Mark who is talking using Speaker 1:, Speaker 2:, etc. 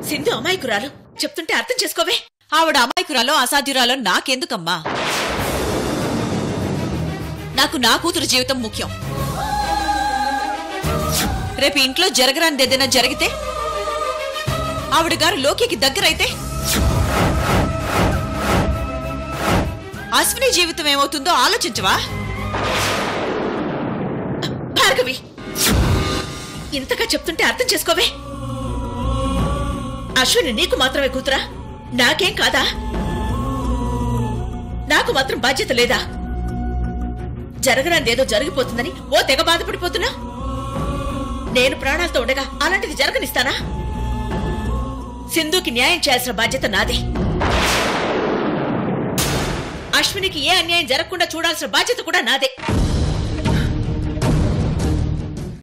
Speaker 1: సింధు అమాయకురాలు చెప్తుంటే అర్థం చేసుకోవే
Speaker 2: ఆవిడ అమాయకురాలో అసాధ్యురాలో నాకెందుకమ్మా నాకు నా కూతురు జీవితం ముఖ్యం రేపు ఇంట్లో జరగరానిది ఏదైనా జరిగితే ఆవిడ గారు లోకికి దగ్గరైతే అశ్విని జీవితం ఏమవుతుందో ఆలోచించవా
Speaker 1: భార్గవి ఇంతగా చెప్తుంటే అర్థం చేసుకోవే అశ్విని నీకు మాత్రమే కూతురా నాకేం కాదా నాకు మాత్రం బాధ్యత లేదా జరగరాందేదో జరిగిపోతుందని ఓ తెగ బాధపడిపోతున్నా నేను ప్రాణాలతో ఉండగా అలాంటిది జరగనిస్తానా సింధుకి న్యాయం చేయాల్సిన బాధ్యత నాదే అశ్వినికి ఏ అన్యాయం జరగకుండా చూడాల్సిన బాధ్యత కూడా నాదే